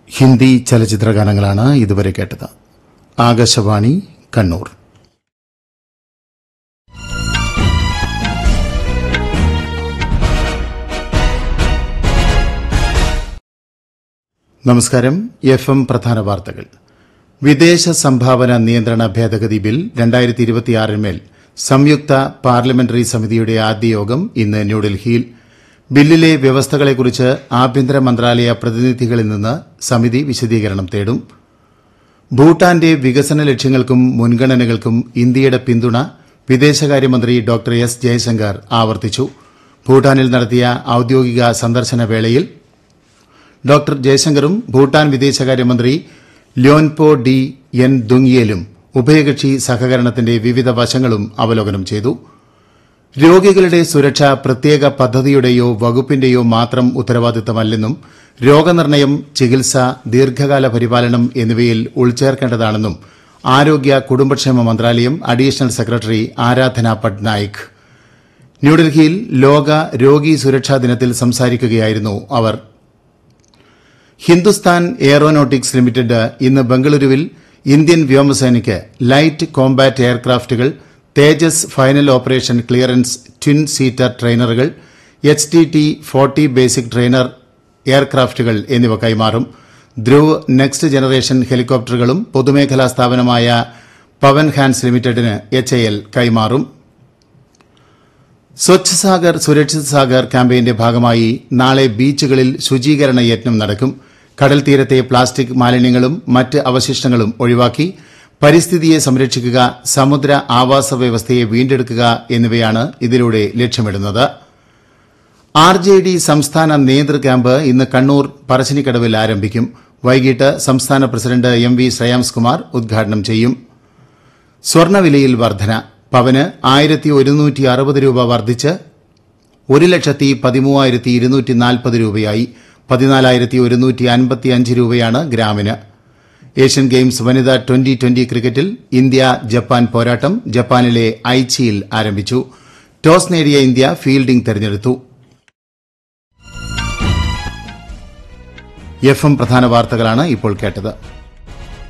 ഹിന്ദി ചലച്ചിത്ര ഗാനങ്ങളാണ് ഇതുവരെ കേട്ടത് ആകാശവാണി കണ്ണൂർ നമസ്കാരം എഫ് എം പ്രധാന വാർത്തകൾ വിദേശ സംഭാവന നിയന്ത്രണ ഭേദഗതി ബിൽ രണ്ടായിരത്തി ഇരുപത്തിയാറിന്മേൽ സംയുക്ത പാർലമെന്ററി സമിതിയുടെ ആദ്യ യോഗം ഇന്ന് ന്യൂഡൽഹിയിൽ ബില്ലിലെ വ്യവസ്ഥകളെക്കുറിച്ച് ആഭ്യന്തര മന്ത്രാലയ പ്രതിനിധികളിൽ നിന്ന് സമിതി വിശദീകരണം തേടും ഭൂട്ടാന്റെ വികസന ലക്ഷ്യങ്ങൾക്കും മുൻഗണനകൾക്കും ഇന്ത്യയുടെ പിന്തുണ വിദേശകാര്യമന്ത്രി ഡോക്ടർ എസ് ജയശങ്കർ ആവർത്തിച്ചു ഭൂട്ടാനിൽ നടത്തിയ ഔദ്യോഗിക സന്ദർശന വേളയിൽ ഡോക്ടർ ജയശങ്കറും ഭൂട്ടാൻ വിദേശകാര്യമന്ത്രി ല്യോൻപോ ഡി എൻ ദുങ്യേലും ഉഭയകക്ഷി സഹകരണത്തിന്റെ വിവിധ വശങ്ങളും അവലോകനം ചെയ്തു രോഗികളുടെ സുരക്ഷ പ്രത്യേക പദ്ധതിയുടെയോ വകുപ്പിന്റെയോ മാത്രം ഉത്തരവാദിത്തമല്ലെന്നും രോഗനിർണയം ചികിത്സ ദീർഘകാല പരിപാലനം എന്നിവയിൽ ഉൾച്ചേർക്കേണ്ടതാണെന്നും ആരോഗ്യ കുടുംബക്ഷേമ മന്ത്രാലയം അഡീഷണൽ സെക്രട്ടറി ആരാധന പട്നായിക് ന്യൂഡൽഹിയിൽ ലോക രോഗി സുരക്ഷാ ദിനത്തിൽ സംസാരിക്കുകയായിരുന്നു അവർ ഹിന്ദുസ്ഥാൻ എയറോനോട്ടിക്സ് ലിമിറ്റഡ് ഇന്ന് ബംഗളൂരുവിൽ ഇന്ത്യൻ വ്യോമസേനയ്ക്ക് ലൈറ്റ് കോംബാറ്റ് എയർക്രാഫ്റ്റുകൾ Tejas final operation clearance twin seater ട്രെയിനറുകൾ H T T forty basic trainer എയർക്രാഫ്റ്റുകൾ എന്നിവ കൈമാറും ധ്രുവ് നെക്സ്റ്റ് ജനറേഷൻ ഹെലികോപ്റ്ററുകളും പൊതുമേഖലാ സ്ഥാപനമായ പവൻ ഹാൻസ് ലിമിറ്റഡിന് എച്ച് എൽ കൈമാറും സ്വച്ഛ് സാഗർ സുരക്ഷിത് സാഗർ ക്യാമ്പയിന്റെ ഭാഗമായി നാളെ ബീച്ചുകളിൽ ശുചീകരണ യജ്ഞം നടക്കും കടൽ തീരത്തെ പ്ലാസ്റ്റിക് മാലിന്യങ്ങളും മറ്റ് അവശിഷ്ടങ്ങളും ഒഴിവാക്കി പരിസ്ഥിതിയെ സംരക്ഷിക്കുക സമുദ്ര ആവാസ വ്യവസ്ഥയെ വീണ്ടെടുക്കുക എന്നിവയാണ് ഇതിലൂടെ ലക്ഷ്യമിടുന്നത് ആർ ജെ ഡി സംസ്ഥാന നേതൃ ക്യാമ്പ് ഇന്ന് കണ്ണൂർ പറശ്ശിനിക്കടവിൽ ആരംഭിക്കും വൈകിട്ട് സംസ്ഥാന president M V Shreyams Kumar ഉദ്ഘാടനം ചെയ്യും സ്വർണവിലയിൽ വർധന പവന് ആയിരത്തി ഒരുന്നൂറ്റി അറുപത് രൂപ വർദ്ധിച്ച് ഒരു ലക്ഷത്തി പതിമൂവായിരത്തി ഇരുന്നൂറ്റി നാൽപ്പത് രൂപയായി പതിനാലായിരത്തി ഒരുന്നൂറ്റി അൻപത്തി അഞ്ച് രൂപയാണ് ഗ്രാമിന് ഏഷ്യൻ ഗെയിംസ് വനിതാ ട്വന്റി ട്വന്റി ക്രിക്കറ്റിൽ ഇന്ത്യ ജപ്പാൻ പോരാട്ടം ജപ്പാനിലെ ഐച്ചിയിൽ ആരംഭിച്ചു ടോസ് നേടിയ ഇന്ത്യ ഫീൽഡിംഗ് തെരഞ്ഞെടുത്തു എഫ് എം പ്രധാന വാർത്തകളാണ് ഇപ്പോൾ കേട്ടത്